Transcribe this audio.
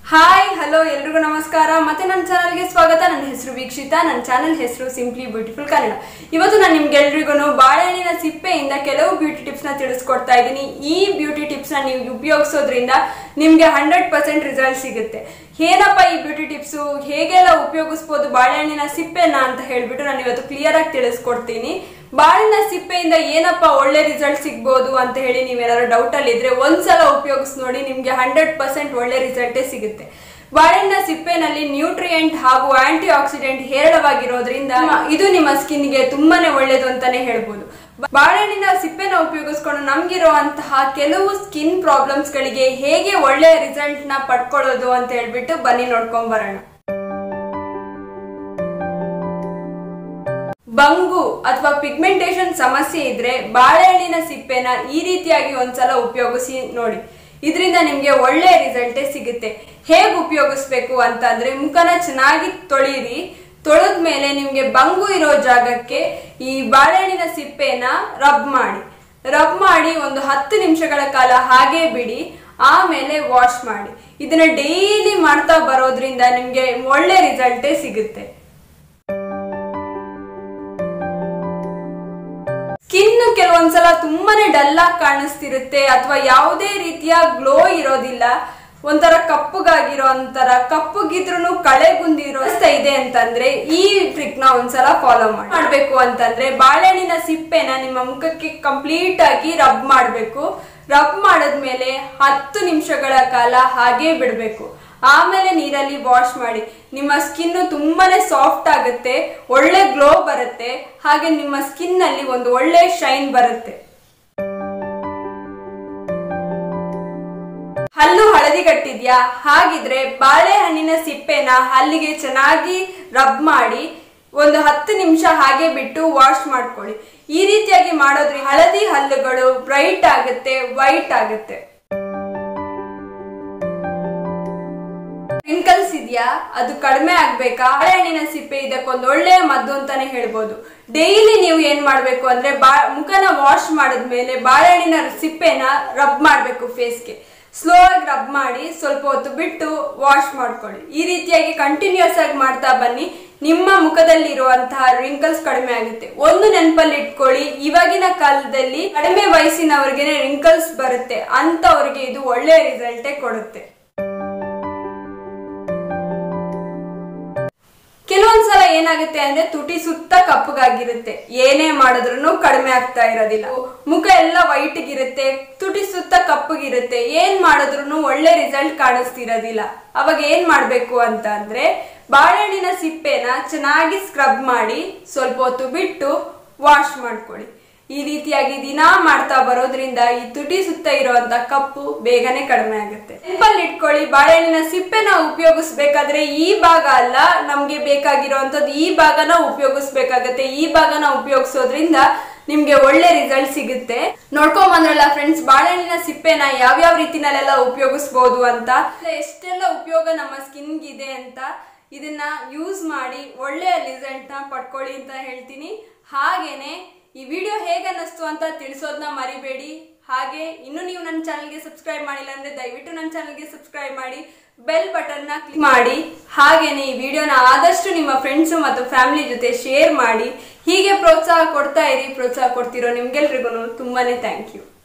hi hello ಎಲ್ರಿಗೂ ನಮಸ್ಕಾರ ಮತ್ತೆ ನನ್ನ ಚಾನಲ್ಗೆ ಸ್ವಾಗತ ನನ್ನ ಹೆಸರು ವೀಕ್ಷಿತಾ ನನ್ನ ಚಾನಲ್ ಹೆಸರು ಸಿಂಪ್ಲಿ ಬ್ಯೂಟಿಫುಲ್ ಕನ್ನಡ ಇವತ್ತು ನಾನು ನಿಮ್ಗೆಲ್ರಿಗೂ ಬಾಳೆಹಣ್ಣಿನ ಸಿಪ್ಪೆಯಿಂದ ಕೆಲವು ಬ್ಯೂಟಿ ಟಿಪ್ಸ್ನ ತಿಳಿಸ್ಕೊಡ್ತಾ ಇದ್ದೀನಿ ಈ ಬ್ಯೂಟಿ ಟಿಪ್ಸ್ನ ನೀವು ಉಪಯೋಗಿಸೋದ್ರಿಂದ ನಿಮಗೆ ಹಂಡ್ರೆಡ್ ಪರ್ಸೆಂಟ್ ರಿಸಲ್ಟ್ ಸಿಗುತ್ತೆ ಏನಪ್ಪ ಈ ಬ್ಯೂಟಿ ಟಿಪ್ಸು ಹೇಗೆಲ್ಲ ಉಪಯೋಗಿಸ್ಬೋದು ಬಾಳೆಹಣ್ಣಿನ ಸಿಪ್ಪೆನ ಅಂತ ಹೇಳ್ಬಿಟ್ಟು ನಾನು ಇವತ್ತು ಕ್ಲಿಯರ್ ಆಗಿ ತಿಳಿಸ್ಕೊಡ್ತೀನಿ ಬಾಳೆಹಣ್ಣಿನ ಸಿಪ್ಪೆಯಿಂದ ಏನಪ್ಪ ಒಳ್ಳೆ ರಿಸಲ್ಟ್ ಸಿಗ್ಬೋದು ಅಂತ ಹೇಳಿ ನೀವೇನಾದ್ರು ಡೌಟ್ ಅಲ್ಲಿ ಇದ್ರೆ ಒಂದ್ಸಲ ಉಪಯೋಗಿಸಿ ನೋಡಿ ನಿಮ್ಗೆ ಹಂಡ್ರೆಡ್ ಪರ್ಸೆಂಟ್ ಒಳ್ಳೆ ರಿಸಲ್ಟೇ ಸಿಗುತ್ತೆ ಬಾಳೆಹಣ್ಣಿನ ಸಿಪ್ಪೆನಲ್ಲಿ ನ್ಯೂಟ್ರಿಯೆಂಟ್ ಹಾಗೂ ಆಂಟಿ ಆಕ್ಸಿಡೆಂಟ್ ಹೇರಳವಾಗಿರೋದ್ರಿಂದ ಇದು ನಿಮ್ಮ ಸ್ಕಿನ್ಗೆ ತುಂಬಾನೇ ಒಳ್ಳೇದು ಅಂತಾನೆ ಹೇಳ್ಬೋದು ಬಾಳೆಹಣ್ಣಿನ ಸಿಪ್ಪೆನ ಉಪಯೋಗಿಸ್ಕೊಂಡು ನಮ್ಗಿರುವಂತಹ ಕೆಲವು ಸ್ಕಿನ್ ಪ್ರಾಬ್ಲಮ್ಸ್ ಗಳಿಗೆ ಹೇಗೆ ಒಳ್ಳೆಯ ರಿಸಲ್ಟ್ ನ ಪಡ್ಕೊಳ್ಳೋದು ಅಂತ ಹೇಳ್ಬಿಟ್ಟು ಬನ್ನಿ ನೋಡ್ಕೊಂಡ್ ಬರೋಣ ಬಂಗು ಅಥವಾ ಪಿಗ್ಮೆಂಟೇಶನ್ ಸಮಸ್ಯೆ ಇದ್ರೆ ಬಾಳೆಹಣ್ಣಿನ ಸಿಪ್ಪೆನ ಈ ರೀತಿಯಾಗಿ ಒಂದ್ಸಲ ಉಪಯೋಗಿಸಿ ನೋಡಿ ಇದರಿಂದ ನಿಮ್ಗೆ ಒಳ್ಳೆ ರಿಸಲ್ಟೇ ಸಿಗುತ್ತೆ ಹೇಗೆ ಉಪಯೋಗಿಸ್ಬೇಕು ಅಂತಂದ್ರೆ ಮುಖನ ಚೆನ್ನಾಗಿ ತೊಳೀರಿ ತೊಳೆದ್ಮೇಲೆ ನಿಮ್ಗೆ ಬಂಗು ಇರೋ ಜಾಗಕ್ಕೆ ಈ ಬಾಳೆಹಣ್ಣಿನ ಸಿಪ್ಪೆನ ರಬ್ ಮಾಡಿ ರಬ್ ಮಾಡಿ ಒಂದು ಹತ್ತು ನಿಮಿಷಗಳ ಕಾಲ ಹಾಗೆ ಬಿಡಿ ಆಮೇಲೆ ವಾಶ್ ಮಾಡಿ ಇದನ್ನ ಡೈಲಿ ಮಾಡ್ತಾ ಬರೋದ್ರಿಂದ ನಿಮ್ಗೆ ಒಳ್ಳೆ ರಿಸಲ್ಟೇ ಸಿಗುತ್ತೆ ಸ್ಕಿನ್ ಕೆಲವೊಂದ್ಸಲ ತುಂಬಾನೇ ಡಲ್ ಆಗಿ ಕಾಣಿಸ್ತಿರುತ್ತೆ ಅಥವಾ ಯಾವುದೇ ರೀತಿಯ ಗ್ಲೋ ಇರೋದಿಲ್ಲ ಒಂಥರ ಕಪ್ಪಗಾಗಿರೋ ಒಂಥರ ಕಪ್ಪಗಿದ್ರು ಕಳೆಗುಂದಿರೋ ಇದೆ ಅಂತಂದ್ರೆ ಈ ಟ್ರಿಕ್ ನ ಒಂದ್ಸಲ ಫಾಲೋ ಮಾಡಿ ಮಾಡ್ಬೇಕು ಅಂತಂದ್ರೆ ಬಾಳೆಹಣ್ಣಿನ ಸಿಪ್ಪೆನ ನಿಮ್ಮ ಮುಖಕ್ಕೆ ಕಂಪ್ಲೀಟ್ ಆಗಿ ರಬ್ ಮಾಡ್ಬೇಕು ರಬ್ ಮಾಡಿದ್ಮೇಲೆ ಹತ್ತು ನಿಮಿಷಗಳ ಕಾಲ ಹಾಗೆ ಬಿಡ್ಬೇಕು ಆಮೇಲೆ ನೀರಲ್ಲಿ ವಾಶ್ ಮಾಡಿ ನಿಮ್ಮ ಸ್ಕಿನ್ ತುಂಬಾನೇ ಸಾಫ್ಟ್ ಆಗುತ್ತೆ ಒಳ್ಳೆ ಗ್ಲೋ ಬರುತ್ತೆ ಹಾಗೆ ನಿಮ್ಮ ಸ್ಕಿನ್ ನಲ್ಲಿ ಒಂದು ಒಳ್ಳೆ ಶೈನ್ ಬರುತ್ತೆ ಹಲ್ಲು ಹಳದಿಗಟ್ಟಿದ್ಯಾ ಹಾಗಿದ್ರೆ ಬಾಳೆಹಣ್ಣಿನ ಸಿಪ್ಪೆನ ಹಲ್ಲಿಗೆ ಚೆನ್ನಾಗಿ ರಬ್ ಮಾಡಿ ಒಂದು ಹತ್ತು ನಿಮಿಷ ಹಾಗೆ ಬಿಟ್ಟು ವಾಶ್ ಮಾಡ್ಕೊಳ್ಳಿ ಈ ರೀತಿಯಾಗಿ ಮಾಡೋದ್ರಿಂದ ಹಳದಿ ಹಲ್ಲುಗಳು ಬ್ರೈಟ್ ಆಗುತ್ತೆ ವೈಟ್ ಆಗುತ್ತೆ ರಿಂಕಲ್ಸ್ ಇದೆಯಾ ಅದು ಕಡಿಮೆ ಆಗ್ಬೇಕಾ ಬಾಳೆಹಣ್ಣಿನ ಸಿಪ್ಪೆ ಇದಕ್ಕೊಂದು ಒಳ್ಳೆಯ ಮದ್ದು ಅಂತಾನೆ ಹೇಳ್ಬೋದು ಡೈಲಿ ನೀವು ಏನ್ ಮಾಡ್ಬೇಕು ಅಂದ್ರೆ ಬಾ ಮುಖನ ವಾಶ್ ಮಾಡಿದ್ಮೇಲೆ ಬಾಳೆಹಣ್ಣಿನ ಸಿಪ್ಪೆನ ರಬ್ ಮಾಡ್ಬೇಕು ಫೇಸ್ಗೆ ಸ್ಲೋ ಆಗಿ ರಬ್ ಮಾಡಿ ಸ್ವಲ್ಪ ಹೊತ್ತು ಬಿಟ್ಟು ವಾಶ್ ಮಾಡ್ಕೊಳ್ಳಿ ಈ ರೀತಿಯಾಗಿ ಕಂಟಿನ್ಯೂಸ್ ಆಗಿ ಮಾಡ್ತಾ ಬನ್ನಿ ನಿಮ್ಮ ಮುಖದಲ್ಲಿರುವಂತಹ ರಿಂಕಲ್ಸ್ ಕಡಿಮೆ ಆಗುತ್ತೆ ಒಂದು ನೆನಪಲ್ಲಿ ಇಟ್ಕೊಳ್ಳಿ ಇವಾಗಿನ ಕಾಲದಲ್ಲಿ ಕಡಿಮೆ ವಯಸ್ಸಿನವ್ರಿಗೆ ರಿಂಕಲ್ಸ್ ಬರುತ್ತೆ ಅಂತವ್ರಿಗೆ ಇದು ಒಳ್ಳೆ ರಿಸಲ್ಟೇ ಕೊಡುತ್ತೆ ಕೆಲವೊಂದ್ಸಲ ಏನಾಗುತ್ತೆ ಅಂದ್ರೆ ತುಟಿ ಸುತ್ತ ಕಪ್ಪಗಾಗಿರುತ್ತೆ ಏನೇ ಮಾಡಿದ್ರು ಕಡಿಮೆ ಆಗ್ತಾ ಇರೋದಿಲ್ಲ ಮುಖ ಎಲ್ಲ ವೈಟ್ ಇರುತ್ತೆ ತುಟಿ ಸುತ್ತ ಕಪ್ಪಗಿರುತ್ತೆ ಏನ್ ಮಾಡಿದ್ರು ಒಳ್ಳೆ ರಿಸಲ್ಟ್ ಕಾಣಿಸ್ತಿರೋದಿಲ್ಲ ಅವಾಗ ಏನ್ ಮಾಡ್ಬೇಕು ಅಂತ ಅಂದ್ರೆ ಬಾಳೆಹಣ್ಣಿನ ಸಿಪ್ಪೆನ ಚೆನ್ನಾಗಿ ಸ್ಕ್ರಬ್ ಮಾಡಿ ಸ್ವಲ್ಪ ಹೊತ್ತು ಬಿಟ್ಟು ವಾಶ್ ಮಾಡ್ಕೊಳ್ಳಿ ಈ ರೀತಿಯಾಗಿ ದಿನಾ ಮಾಡ್ತಾ ಬರೋದ್ರಿಂದ ಈ ತುಟಿ ಸುತ್ತ ಇರುವಂತ ಕಪ್ಪು ಬೇಗನೆ ಕಡಿಮೆ ಆಗುತ್ತೆ ನೆನಪಲ್ಲಿ ಇಟ್ಕೊಳ್ಳಿ ಬಾಳೆಹಣ್ಣಿನ ಸಿಪ್ಪೆನ ಉಪಯೋಗಿಸ್ಬೇಕಾದ್ರೆ ಈ ಭಾಗ ಅಲ್ಲ ನಮ್ಗೆ ಬೇಕಾಗಿರುವಂತದ್ದು ಈ ಭಾಗನ ಉಪಯೋಗಿಸ್ಬೇಕಾಗತ್ತೆ ಈ ಭಾಗನ ಉಪಯೋಗಿಸೋದ್ರಿಂದ ನಿಮ್ಗೆ ಒಳ್ಳೆ ರಿಸಲ್ಟ್ ಸಿಗುತ್ತೆ ನೋಡ್ಕೊಂಡ್ ಬಂದ್ರಲ್ಲ ಫ್ರೆಂಡ್ಸ್ ಬಾಳೆಹಣ್ಣಿನ ಸಿಪ್ಪೆನ ಯಾವ್ಯಾವ ರೀತಿನಲ್ಲೆಲ್ಲ ಉಪಯೋಗಿಸ್ಬೋದು ಅಂತ ಎಷ್ಟೆಲ್ಲ ಉಪಯೋಗ ನಮ್ಮ ಸ್ಕಿನ್ಗಿದೆ ಅಂತ ಇದನ್ನ ಯೂಸ್ ಮಾಡಿ ಒಳ್ಳೆಯ ರಿಸಲ್ಟ್ ನ ಪಡ್ಕೊಳ್ಳಿ ಅಂತ ಹೇಳ್ತೀನಿ ಹಾಗೇನೆ ಈ ವಿಡಿಯೋ ಹೇಗೆ ಅನ್ನಿಸ್ತು ಅಂತ ತಿಳಿಸೋದನ್ನ ಮರಿಬೇಡಿ ಹಾಗೆ ಇನ್ನು ನೀವು ನನ್ನ ಚಾನಲ್ಗೆ ಸಬ್ಸ್ಕ್ರೈಬ್ ಮಾಡಿಲ್ಲ ಅಂದ್ರೆ ದಯವಿಟ್ಟು ನನ್ನ ಚಾನಲ್ಗೆ ಸಬ್ಸ್ಕ್ರೈಬ್ ಮಾಡಿ ಬೆಲ್ ಬಟನ್ ನ ಕ್ಲಿಕ್ ಮಾಡಿ ಹಾಗೇನೆ ಈ ವಿಡಿಯೋನ ಆದಷ್ಟು ನಿಮ್ಮ ಫ್ರೆಂಡ್ಸ್ ಮತ್ತು ಫ್ಯಾಮಿಲಿ ಜೊತೆ ಶೇರ್ ಮಾಡಿ ಹೀಗೆ ಪ್ರೋತ್ಸಾಹ ಕೊಡ್ತಾ ಇರಿ ಪ್ರೋತ್ಸಾಹ ಕೊಡ್ತಿರೋ ನಿಮ್ಗೆಲ್ರಿಗೂ ತುಂಬಾನೇ ಥ್ಯಾಂಕ್ ಯು